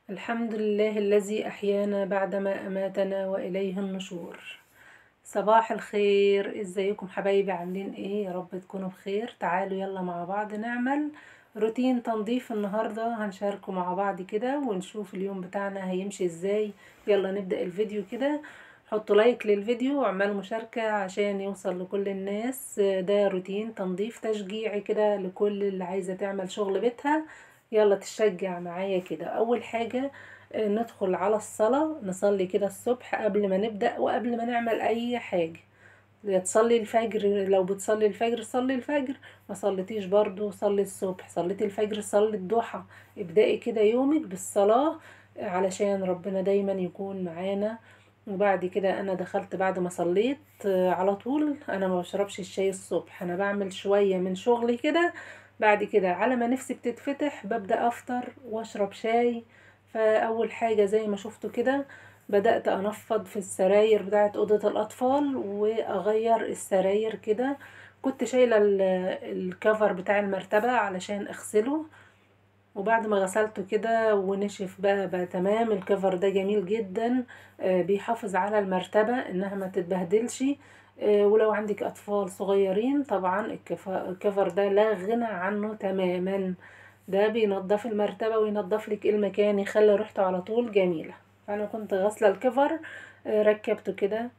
الحمد لله الذي أحيانا بعدما أماتنا وإليه النشور صباح الخير ازيكم حبايبي عاملين ايه يا رب تكونوا بخير تعالوا يلا مع بعض نعمل روتين تنظيف النهاردة هنشاركه مع بعض كده ونشوف اليوم بتاعنا هيمشي ازاي يلا نبدأ الفيديو كده حطوا لايك للفيديو واعملوا مشاركة عشان يوصل لكل الناس ده روتين تنظيف تشجيعي كده لكل اللي عايزة تعمل شغل بيتها يلا تشجع معايا كده اول حاجة آه، ندخل على الصلاة نصلي كده الصبح قبل ما نبدأ وقبل ما نعمل اي حاجة يا تصلي الفجر لو بتصلي الفجر صلي الفجر ما صليتيش برضو صلي الصبح صليتي الفجر صلي الضحى ابدأي كده يومك بالصلاة علشان ربنا دايما يكون معانا وبعد كده انا دخلت بعد ما صليت آه، على طول انا ما بشربش الشاي الصبح انا بعمل شوية من شغلي كده بعد كده على ما نفسي بتتفتح ببدأ افطر واشرب شاي فاول حاجة زي ما شفتوا كده بدأت انفض في السراير بتاعت اوضة الاطفال واغير السراير كده كنت شايلة ال- الكفر بتاع المرتبة علشان اغسله وبعد ما غسلته كده ونشف بقى بقى تمام الكفر ده جميل جدا آه، بيحافظ على المرتبة انها ما تتبهدلش آه، ولو عندك اطفال صغيرين طبعا الكف- الكفر ده لا غنى عنه تماما ده بينضف المرتبة وينضف لك المكان يخلي ريحته على طول جميلة فانا كنت غاسلة الكفر آه، ركبته كده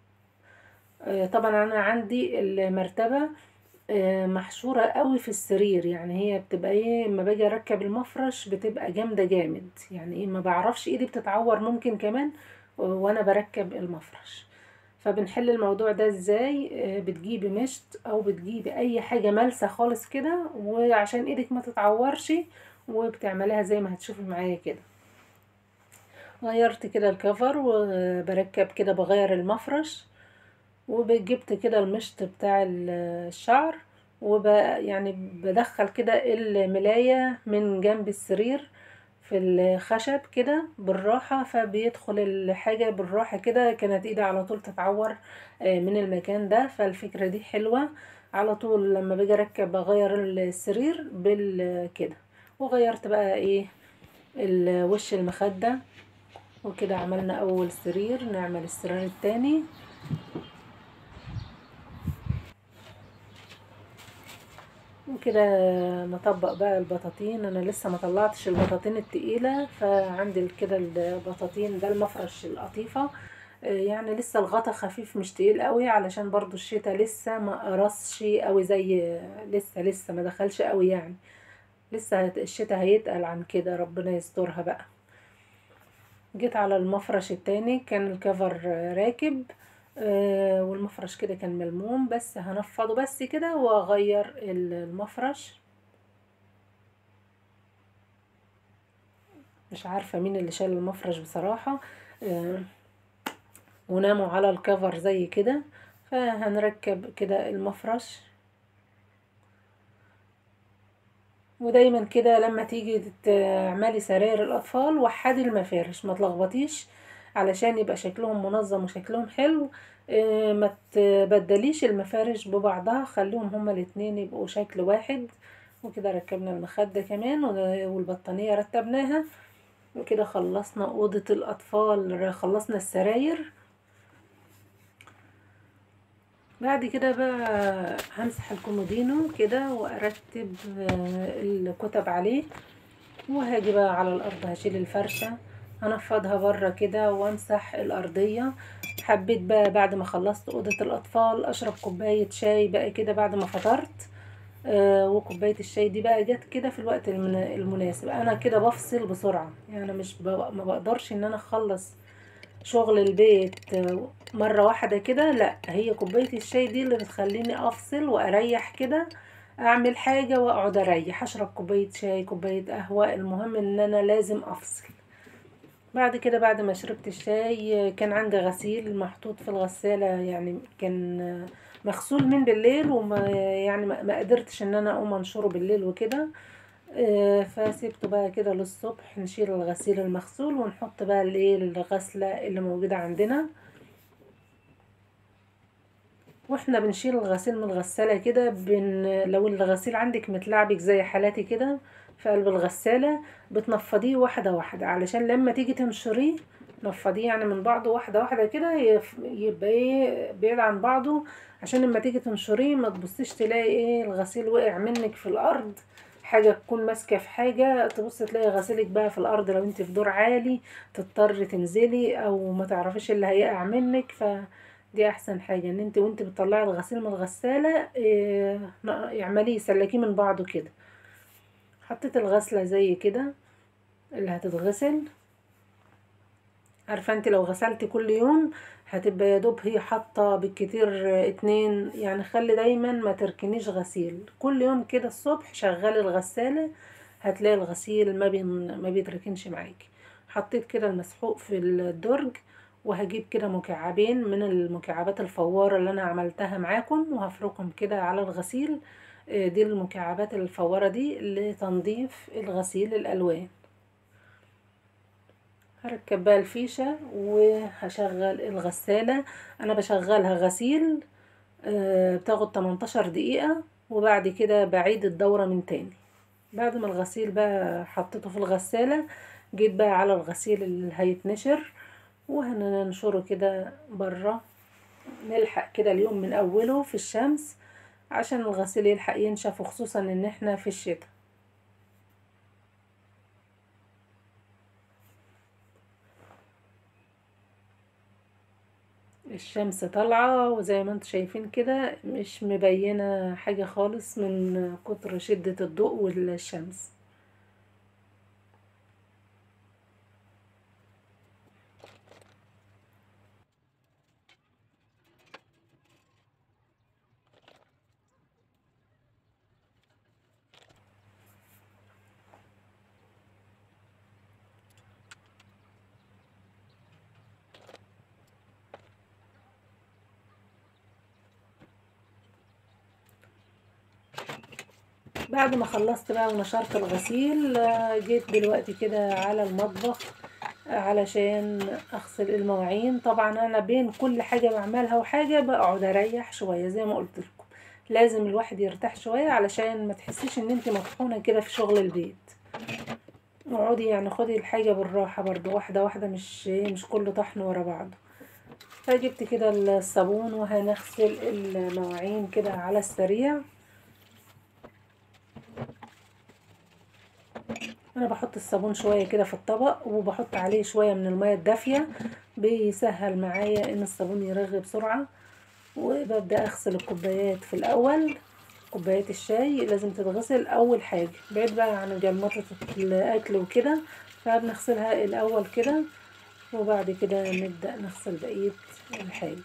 آه، طبعا انا عندي المرتبة آه، محشورة قوي في السرير يعني هي بتبقى ايه اما باجي اركب المفرش بتبقى جامدة جامد يعني ايه ما بعرفش ايدي بتتعور ممكن كمان وانا بركب المفرش فبنحل الموضوع ده ازاي آه، بتجيبي مشط او بتجيبي اي حاجة ملسة خالص كده وعشان ايدك ما تتعورش وبتعمليها زي ما هتشوفي معايا كده غيرت كده الكفر وبركب كده بغير المفرش وجبت كده المشط بتاع ال- الشعر وب يعني بدخل كده الملاية من جنب السرير في الخشب كده بالراحة فبيدخل الحاجة بالراحة كده كانت ايدي على طول تتعور آه، من المكان ده فالفكرة دي حلوة على طول لما باجي اركب بغير السرير بالكده وغيرت بقى ايه الوش المخدة وكده عملنا اول سرير نعمل السرير التاني وكده نطبق بقى البطاطين انا لسه ما طلعتش البطاطين التقيله فعندي كده البطاطين ده المفرش القطيفه آه، يعني لسه الغطا خفيف مش تقيل قوي علشان برضو الشتا لسه ما قرصش قوي زي لسه لسه ما دخلش قوي يعني لسه هت- الشتا هيتقل عن كده ربنا يسترها بقى جيت على المفرش التاني كان الكفر آه، راكب آه، والمفرش كده كان ملموم بس هنفضه بس كده واغير ال- المفرش مش عارفة مين اللي شال المفرش بصراحة آه، وناموا على الكفر زي كده فهنركب كده المفرش ودايما كده لما تيجي تعملي سراير الاطفال وحدي المفارش ما تلخبطيش علشان يبقى شكلهم منظم وشكلهم حلو آه، ما تبدليش المفارش ببعضها خليهم هما الاتنين يبقوا شكل واحد وكده ركبنا المخدة كمان و- والبطانية رتبناها وكده خلصنا أوضة الأطفال خلصنا السراير بعد كده بقى همسح الكومودينو كده وارتب آه، الكتب عليه وهاجي بقى على الارض هشيل الفرشة هنفضها بره كده وامسح الارضية حبيت بقى بعد ما خلصت اوضة الاطفال اشرب كوباية شاي بقى كده بعد ما فطرت آه وكوباية الشاي دي بقى جت كده في الوقت المنا- المناسب انا كده بفصل بسرعة يعني مش ب... ما بقدرش ان انا اخلص شغل البيت آه، مرة واحدة كده لا هي كوباية الشاي دي اللي بتخليني افصل واريح كده اعمل حاجة واقعد اريح اشرب كوباية شاي كوباية قهوة المهم ان انا لازم افصل بعد كده بعد ما شربت الشاي آه، كان عندي غسيل محطوط في الغسالة يعني كان آه، مغسول من بالليل وما يعني ما ما قدرتش ان انا اقوم انشره بالليل وكده آه، فسيبته بقى كده للصبح نشيل الغسيل المغسول ونحط بقى الايه الغسلة اللي موجودة عندنا واحنا بنشيل الغسيل من الغسالة كده بن... لو الغسيل عندك متلعبك زي حالاتي كده في قلب الغسالة بتنفضيه واحدة واحدة علشان لما تيجي تنشريه نفضيه يعني من بعضه واحدة واحدة كده يف- يبقى ايه بعيد عن بعضه عشان لما تيجي تنشريه ما تبصيش تلاقي ايه الغسيل وقع منك في الارض حاجة تكون ماسكة في حاجة تبص تلاقي غسيلك بقى في الأرض لو انت في دور عالي تضطر تنزلي أو ما تعرفيش اللي هيقع منك فدي أحسن حاجة ان انت وانت بتطلعي الغسيل من الغسالة اه اعمليه سلكيه من بعضه كده حطيت الغسلة زي كده اللي هتتغسل عارفة انت لو غسلتي كل يوم هتبقى يا دوب هي حاطة بالكتير اتنين يعني خلي دايما ما تركنيش غسيل كل يوم كده الصبح شغلي الغسالة هتلاقي الغسيل ما بين ما بيتركنش معاكي حطيت كده المسحوق في الدرج وهجيب كده مكعبين من المكعبات الفوارة اللي انا عملتها معاكم وهفركهم كده على الغسيل اه دي المكعبات الفوارة دي لتنظيف الغسيل الالوان هركب بقى الفيشة وهشغل الغسالة انا بشغلها غسيل آه، بتاخد 18 دقيقة وبعد كده بعيد الدورة من تاني بعد ما الغسيل بقى حطيته في الغسالة جيت بقى على الغسيل اللي هيتنشر وهننشره كده برا نلحق كده اليوم من اوله في الشمس عشان الغسيل يلحق ينشف وخصوصا ان احنا في الشتاء الشمس طالعة وزي ما انتم شايفين كده مش مبينة حاجة خالص من كتر شدة الضوء والشمس بعد ما خلصت بقى ونشرت الغسيل آه، جيت دلوقتي كده على المطبخ علشان اغسل المواعين طبعا انا بين كل حاجة بعملها وحاجة بقعد اريح شوية زي ما قلت لكم لازم الواحد يرتاح شوية علشان ما تحسيش ان انت مطحونة كده في شغل البيت اقعدي يعني خدي الحاجة بالراحة برضو واحدة واحدة مش مش كله طحن ورا بعضه فجبت كده الصابون وهنغسل المواعين كده على السريع انا بحط الصابون شويه كده في الطبق وبحط عليه شويه من الميه الدافيه بيسهل معايا ان الصابون يرغي بسرعه وببدا اغسل الكوبايات في الاول كوبايات الشاي لازم تتغسل اول حاجه بعيد بقى عن جلمطه الاكل وكده فبنغسلها الاول كده وبعد كده نبدا نغسل بقيه الحاجه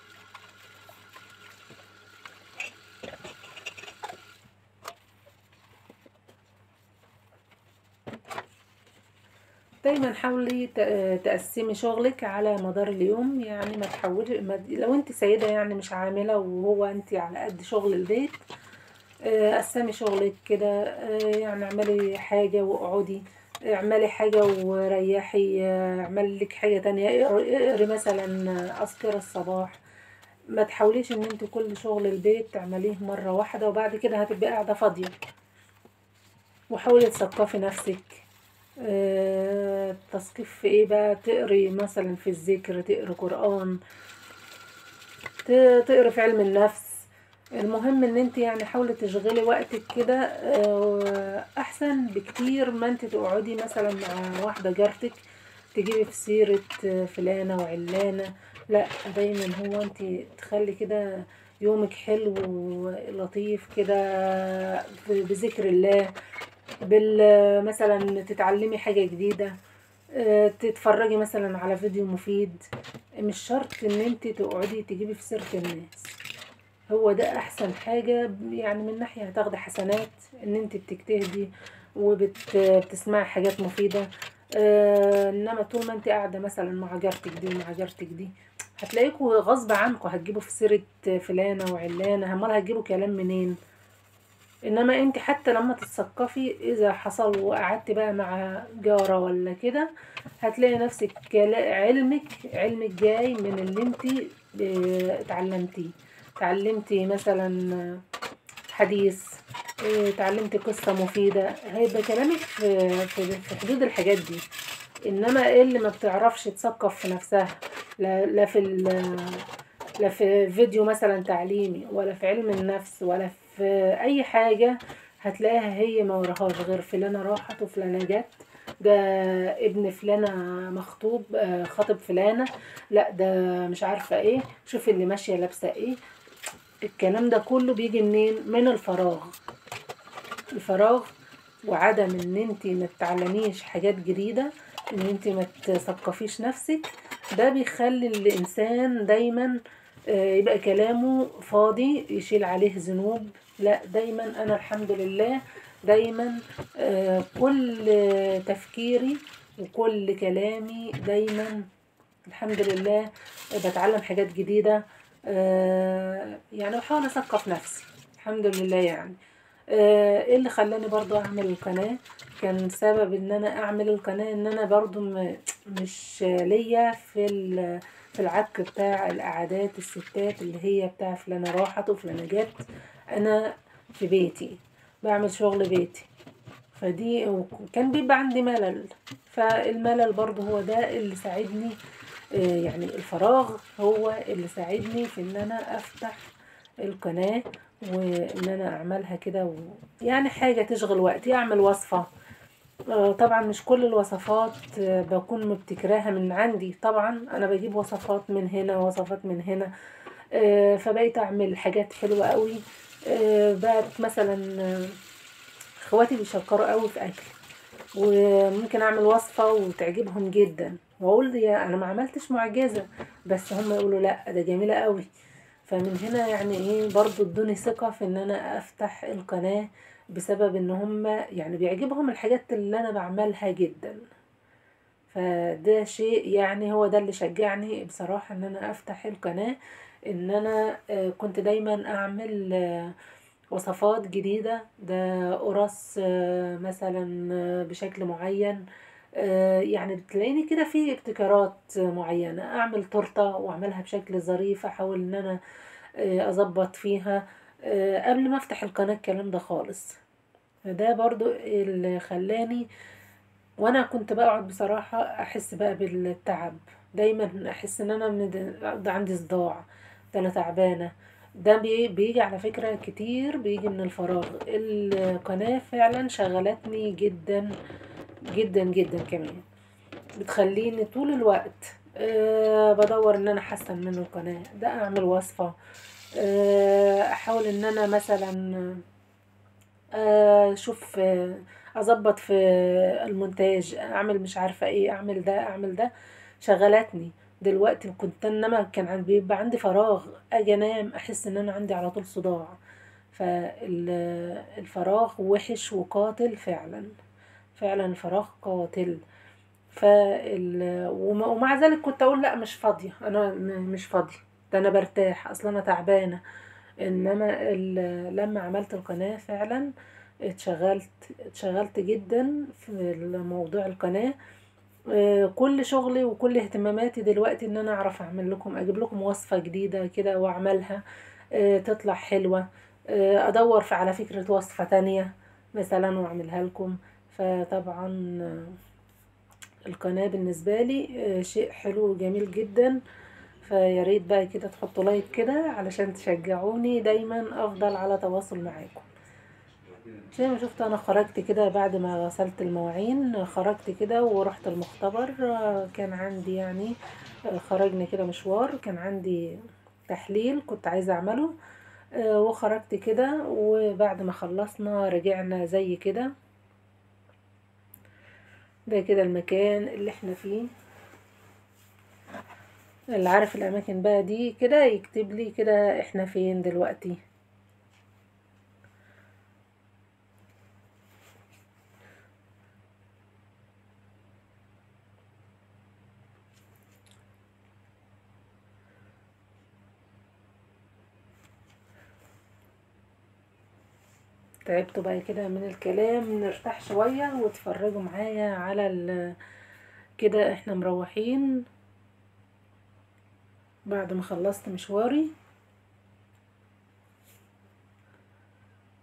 دايما حاولي ت- تقسمي شغلك على مدار اليوم يعني ما تحولي ما لو انت سيدة يعني مش عاملة وهو انت على قد شغل البيت آه، قسمي شغلك كده آه، يعني اعملي حاجة واقعدي اعملي حاجة وريحي آه، اعملي لك حاجة تانية اقري اقري مثلا أذكار الصباح ما تحاوليش ان انت كل شغل البيت تعمليه مرة واحدة وبعد كده هتبقي قاعدة فاضية وحاولي تثقفي نفسك آه، تثقيف في ايه بقى تقري مثلا في الذكر تقري قرآن ت- تقري في علم النفس المهم ان انت يعني حاولي تشغلي وقتك كده آه، احسن بكتير ما انت تقعدي مثلا مع واحدة جارتك تجيبي في سيرة آه، فلانة وعلانة لا دايما هو انت تخلي كده يومك حلو ولطيف كده ب- بذكر الله بال مثلا تتعلمي حاجة جديدة آه، تتفرجي مثلا على فيديو مفيد مش شرط ان انت تقعدي تجيبي في سيرة الناس هو ده احسن حاجة يعني من ناحية هتاخدي حسنات ان انت بتجتهدي وبتسمعي حاجات مفيدة آه، انما طول ما انت قاعدة مثلا مع جارتك دي ومع جارتك دي هتلاقيكوا غصب عنكوا هتجيبوا في سيرة فلانة وعلانة امال هتجيبوا كلام منين انما انت حتى لما تتثقفي اذا حصل وقعدت بقى مع جارة ولا كده هتلاقي نفسك كلا- علمك علمك جاي من اللي انت اه، اتعلمتيه اتعلمتي مثلا حديث إيه، اتعلمت قصة مفيدة هيبقى كلامك في, في, في حدود الحاجات دي انما ايه اللي ما بتعرفش تثقف في نفسها لا, لا في ال- لا في فيديو مثلا تعليمي ولا في علم النفس ولا في اي حاجة هتلاقيها هي ما وراهاش غير فلانة راحت وفلانة جت ده ابن فلانة مخطوب آه، خاطب فلانة لا ده مش عارفة ايه شوف اللي ماشية لابسة ايه الكلام ده كله بيجي منين من الفراغ الفراغ وعدم ان انت ما تتعلميش حاجات جديدة ان انت ما تثقفيش نفسك ده بيخلي الانسان دايما آه، يبقى كلامه فاضي يشيل عليه ذنوب لا دايما انا الحمد لله دايما آه، كل تفكيري وكل كلامي دايما الحمد لله بتعلم حاجات جديدة آه، يعني بحاول أثقف نفسي الحمد لله يعني آه، ايه اللي خلاني برضو اعمل القناة كان سبب ان انا اعمل القناة ان انا برضو م- مش ليا في ال- في العك بتاع القعدات الستات اللي هي بتاع فلانة راحت وفلانة جت انا في بيتي بعمل شغل بيتي فدي وكان بيبقى عندي ملل فالملل برضو هو ده اللي ساعدني آه، يعني الفراغ هو اللي ساعدني في ان انا افتح القناة وان انا اعملها كده و... يعني حاجة تشغل وقتي اعمل وصفة آه، طبعا مش كل الوصفات آه، بكون مبتكراها من عندي طبعا انا بجيب وصفات من هنا وصفات من هنا آه، فبقيت اعمل حاجات حلوة قوي آه، بقت مثلا آه، اخواتي بيشكروا قوي في اكل وممكن اعمل وصفة وتعجبهم جدا واقول يا انا ما عملتش معجزة بس هم يقولوا لا ده جميلة قوي فمن هنا يعني ايه برضو ادوني ثقة في ان انا افتح القناة بسبب ان هم يعني بيعجبهم الحاجات اللي انا بعملها جدا فده شيء يعني هو ده اللي شجعني بصراحة ان انا افتح القناة ان انا آه، كنت دايما اعمل آه، وصفات جديدة ده قرص آه، مثلا آه، بشكل معين آه، يعني بتلاقيني كده في ابتكارات معينة اعمل تورتة واعملها بشكل ظريف احاول ان انا آه، اظبط فيها آه، قبل ما افتح القناة الكلام ده خالص فده برضو اللي خلاني وانا كنت بقعد بصراحة احس بقى بالتعب دايما احس ان انا من ده ده عندي صداع ده انا تعبانة ده بي- بيجي على فكرة كتير بيجي من الفراغ القناة فعلا شغلتني جدا جدا جدا كمان بتخليني طول الوقت أه بدور ان انا احسن من القناة ده اعمل وصفة أه احاول ان انا مثلا آه، اشوف آه، اظبط في المونتاج اعمل مش عارفة ايه اعمل ده اعمل ده شغلتني دلوقتي كنت انما كان عندي بيبقى عندي فراغ اجي انام احس ان انا عندي على طول صداع فالفراغ وحش وقاتل فعلا فعلا الفراغ قاتل فال... وم- ومع ذلك كنت اقول لا مش فاضية انا م- مش فاضية ده انا برتاح اصلا انا تعبانة انما ال... لما عملت القناة فعلا اتشغلت اتشغلت جدا في موضوع القناة آه، كل شغلي وكل اهتماماتي دلوقتي ان انا اعرف اعمل لكم اجيب لكم وصفة جديدة كده واعملها آه، تطلع حلوة آه، ادور في على فكرة وصفة تانية مثلا واعملها لكم فطبعا آه، القناة بالنسبة لي آه، شيء حلو وجميل جدا فيا ريت بقى كده تحطوا لايك كده علشان تشجعوني دايما افضل على تواصل معاكم زي ما شفت انا خرجت كده بعد ما غسلت المواعين خرجت كده ورحت المختبر آه، كان عندي يعني آه، خرجنا كده مشوار كان عندي تحليل كنت عايزة اعمله آه، وخرجت كده وبعد ما خلصنا رجعنا زي كده ده كده المكان اللي احنا فيه اللي عارف الاماكن بقى دي كده يكتب لي كده احنا فين دلوقتي تعبتوا بقى كده من الكلام نرتاح شوية واتفرجوا معايا على ال كده احنا مروحين بعد ما خلصت مشواري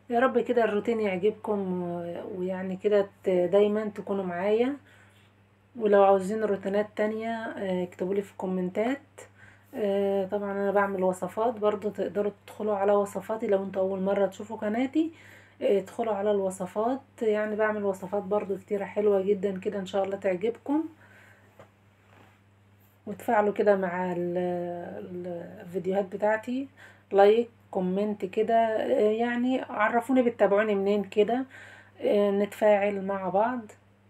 يا رب كده الروتين يعجبكم و- ويعني كده ت- دايما تكونوا معايا ولو عاوزين روتينات تانية آه، اكتبولي في الكومنتات آه، طبعا انا بعمل وصفات برضو تقدروا تدخلوا على وصفاتي لو انتوا اول مرة تشوفوا قناتي آه، ادخلوا على الوصفات يعني بعمل وصفات برضو كتيرة حلوة جدا كده ان شاء الله تعجبكم وتفاعلوا كده مع ال- ال- الفيديوهات بتاعتي لايك كومنت كده آه، يعني عرفوني بتتابعوني منين كده آه، نتفاعل مع بعض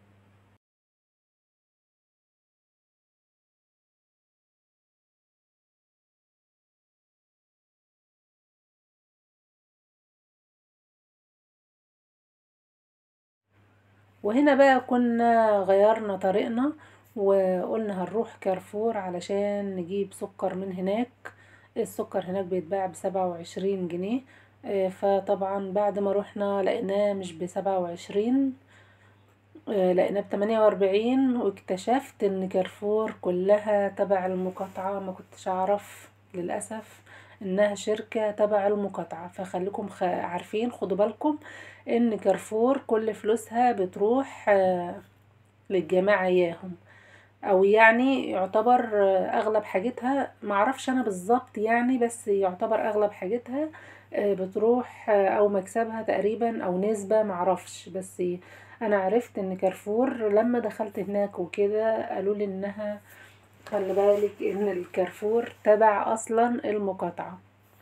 وهنا بقى كنا غيرنا طريقنا وقلنا هنروح كارفور علشان نجيب سكر من هناك السكر هناك بيتباع بسبعة وعشرين جنيه آه، فطبعا بعد ما روحنا لقيناه مش بسبعة وعشرين آه، لقيناه بتمانية وأربعين واكتشفت ان كارفور كلها تبع المقاطعة ما كنتش اعرف للأسف انها شركة تبع المقاطعة فخليكم خ... عارفين خدوا بالكم ان كارفور كل فلوسها بتروح آه، للجماعة اياهم او يعني يعتبر آه، اغلب حاجتها معرفش انا بالظبط يعني بس يعتبر اغلب حاجتها آه، بتروح آه، او مكسبها تقريبا او نسبة معرفش بس انا عرفت ان كارفور لما دخلت هناك وكده قالوا لي انها خلي بالك ان الكارفور تبع اصلا المقاطعة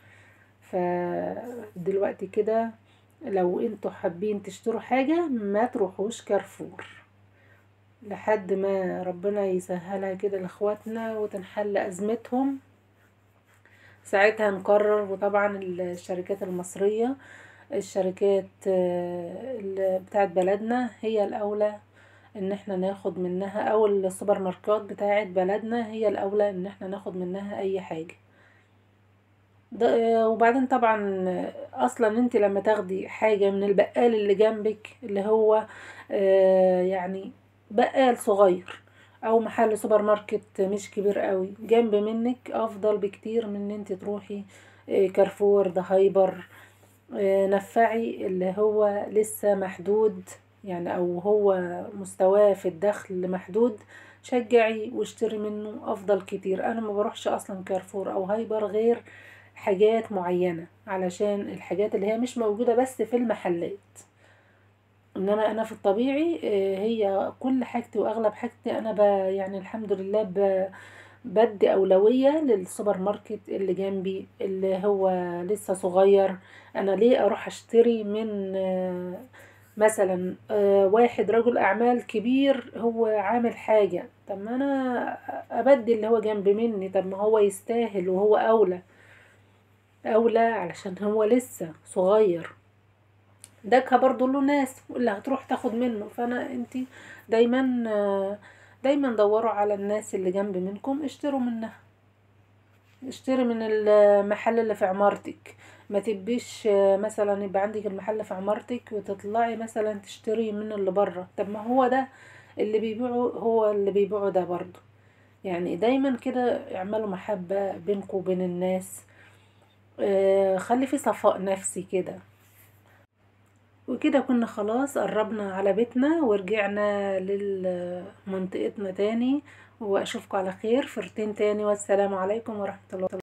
فدلوقتي كده لو انتوا حابين تشتروا حاجة ما تروحوش كارفور لحد ما ربنا يسهلها كده لاخواتنا وتنحل ازمتهم ساعتها نقرر وطبعا الشركات المصرية الشركات آه، ال- بتاعت بلدنا هي الاولى ان احنا ناخد منها او السوبر ماركات بتاعت بلدنا هي الاولى ان احنا ناخد منها اي حاجة ده آه، وبعدين طبعا آه، اصلا انت لما تاخدي حاجة من البقال اللي جنبك اللي هو آه، يعني بقال صغير او محل سوبر ماركت مش كبير قوي جنب منك افضل بكتير من ان انت تروحي آه، كارفور ده هايبر آه، نفعي اللي هو لسه محدود يعني او هو مستواه في الدخل محدود شجعي واشتري منه افضل كتير انا ما بروحش اصلا كارفور او هايبر غير حاجات معينة علشان الحاجات اللي هي مش موجودة بس في المحلات انما انا في الطبيعي آه، هي كل حاجتي واغلب حاجتي انا ب يعني الحمد لله ب بدي اولوية للسوبر ماركت اللي جنبي اللي هو لسه صغير انا ليه اروح اشتري من آه، مثلا آه، واحد رجل اعمال كبير هو عامل حاجة طب ما انا ابدي اللي هو جنب مني طب ما هو يستاهل وهو اولى اولى علشان هو لسه صغير دكها برضو له ناس اللي هتروح تاخد منه فانا انتي دايما آه، دايما دوروا على الناس اللي جنب منكم اشتروا منها اشتري من المحل اللي في عمارتك ما تبقيش آه، مثلا يبقى عندك المحل في عمارتك وتطلعي مثلا تشتري من اللي بره طب ما هو ده اللي بيبيعه هو اللي بيبيعه ده برضو يعني دايما كده اعملوا محبة بينكم وبين الناس آه، خلي في صفاء نفسي كده وكده كنا خلاص قربنا على بيتنا ورجعنا لمنطقتنا تاني واشوفكم على خير فرتين تاني والسلام عليكم ورحمة الله